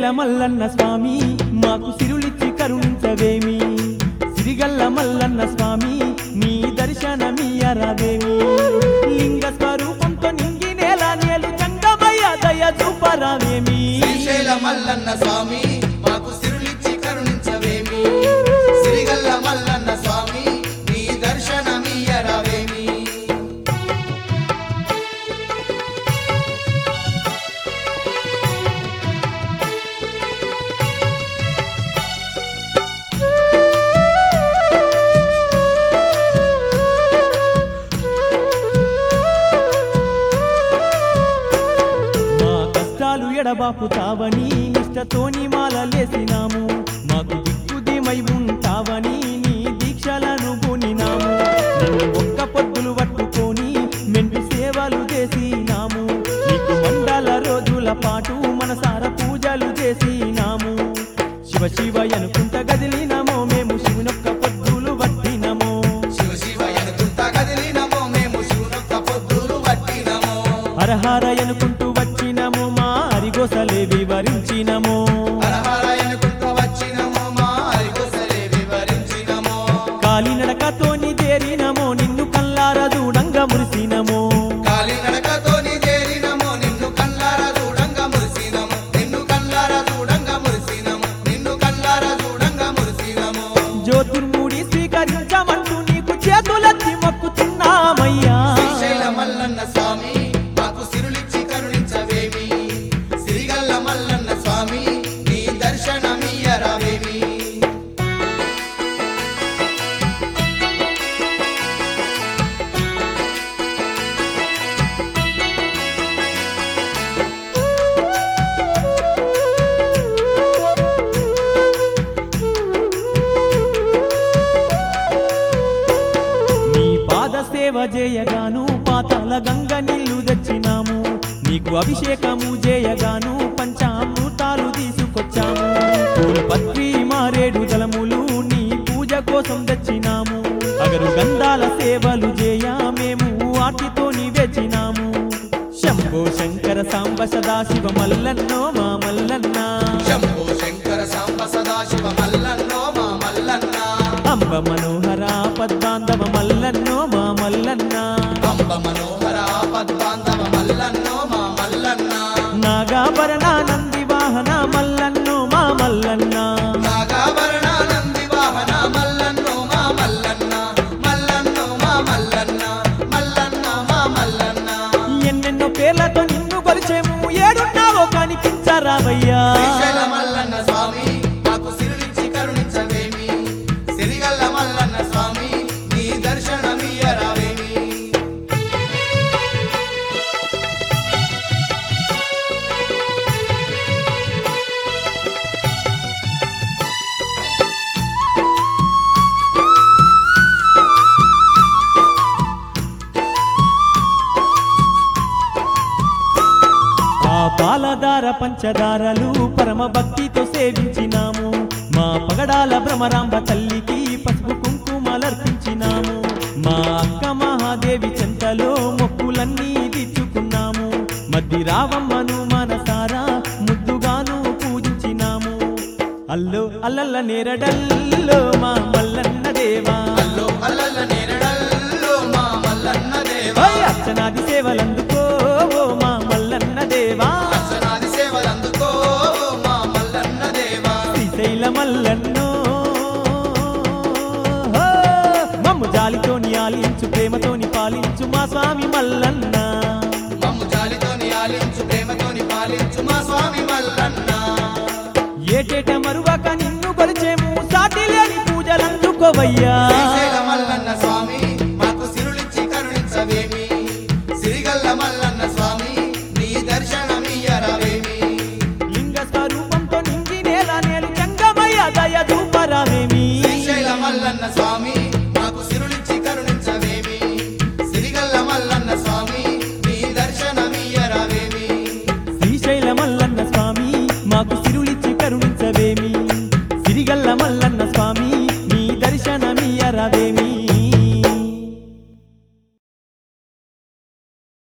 శ్రీశైల మల్లన్న స్వామి మాకు సిరులిచ్చి కరుణించవేమి సిరిగల్ల మల్లన్న స్వామి నీ దర్శనమీయరాదేమి లింగ స్వరూపంతో నింగి నేల నేలు చంగమయ్య దయ చూపరావేమి శ్రీశైల మల్లన్న స్వామి మాకు సిరులిచ్చి కరుణించవేమి సిరిగల్ల మల్లన్న స్వామి నీ దర్శనమీయరావేమి మా కష్టాలు ఎడబాపుతావని నిష్టతోని మాలలేసినాము మాకు దిక్కుదిమై ఉంటావని నీ దీక్షలను పూనినాము నిన్ను ఒక్క పొద్దులు పట్టుకొని మెండు సేవలు చేసినాము నీకు మండల రోజుల పాటు మనసార పూజలు చేసినాము శివ శివ అనుకుంట గదిలినమో మేము శివునొక్క పొద్దులు పట్టినమో శివ శివ ఎనుకుంట కదిలినమో మేము శివునొక్క పొద్దులు పట్టినమో హరహర అనుకుంటూ వచ్చినము మా అరిగోసలే వివరించినము హరహర ఎనుకుంటూ వచ్చినమో మా అరిగొసలే వివరించినమో కాలినడకతోని చేరినమో నిన్ను కల్లార దూడంగా మురిసినమో కాలినడకతోని చేరినమో నిన్ను కల్లార చూడంగా మురిసినము నిన్ను కల్లార చూడంగా మురిసినము నిన్ను కల్లార చూడంగా మురిసినము జ్యోతిర్మూడి స్వీకరించమంటూ నీకు చేతులెత్తి మొక్కుతున్నామయ్యా శ్రీశైల మల్లన్న స్వామి మాకు సిరులిచ్చి కరుణించవేమి సిరిగల్ల మల్లన్న స్వామి నీ దర్శనమీయరావేమి నీ పాద సేవ చేయగాను పాతాల గంగ నీళ్లు తెచ్చినాము నీకు అభిషేకము చేయగాను పంచామృతాలు తీసుకొచ్చాము పూలు పత్రి మారేడు దళములు నీ పూజ కోసం తెచ్చినాము అగరు గంధాల సేవలు చేయ మేము వాటితోని వెచ్చినాము శంభో శంకర సాంబ సదాశివ మల్లన్నో మా మల్లన్న శంభో శంకర సాంబ సదాశివ మల్లన్నో మా మల్లన్న అంబ మనోహర పద్మాంధవ మల్లన్నో మా మల్లన్న అంబ మనోహర పద్మాంధవ మల్లన్నో మా మల్లన్న నాగాభరణ నంది వాహన మల్లన్నో మా మల్లన్న నాగాభరణ నంది వాహన మల్లన్నో మా మల్లన్న మల్లన్నో మా మల్లన్న మల్లన్న మా మల్లన్న ఎన్నెన్నో పేర్లతో నిన్ను కొలిచేము ఏడున్నావో కనిపించరావయ్యా శ్రీశైల మల్లన్న స్వామి మాకు సిరులిచ్చి కరుణించవేమి సిరిగల్ల మల్లన్న స్వామి నీ దర్శనమీయరావేమి ఆ పాలధార పంచదారలు పరమ భక్తితో సేవించినాము మా పగడాల భ్రమరాంబ తల్లికి పసుపు కుంకుమలర్పించినాము మా అక్క మహాదేవి చెంతలో మొక్కులన్నీ తీర్చుకున్నాము మద్ది రావమ్మను మనసారా ముద్దుగాను పూజించినాము అల్లో అల్లల్ల నేరడల్లో మా మల్లన్న దేవా అల్లో అల్లల్ల నేరడల్లో మా మల్లన్న దేవా ఓయ్ అర్చనాది సేవలందుకో ఓ మా మల్లన్న దేవా అర్చనాది సేవలందుకో మా మల్లన్న దేవా శ్రీశైల మల్లన్నో హో! మమ్ము జాలితోని ఆలించు ప్రేమతోని పాలించు మా స్వామి మల్లన్న మమ్ము జాలితోని ఆలించు ప్రేమతోని పాలించు మా స్వామి మల్లన్న ఏటేట మరువక నిన్ను కొలిచేము సాటి లేని పూజలందుకోవయ్యా శ్రీశైల మల్లన్న స్వామి మాకు సిరులిచ్చి కరుణించవేమి సిరిగల్ల మల్లన్న స్వామి నీ దర్శనమీయరావేమి లింగ స్వరూపంతో నింగి నేల నేలు చంగమయ్య దయ దూపరావేమి శ్రీశైల మల్లన్న స్వామి మాకు సిరులిచ్చి కరుణించవేమి సిరిగల్ల మల్లన్న స్వామి నీ దర్శనమీయరావేమి శ్రీశైల మల్లన్న స్వామి మాకు సిరులిచ్చి కరుణించవేమి సిరిగల్ల మల్ల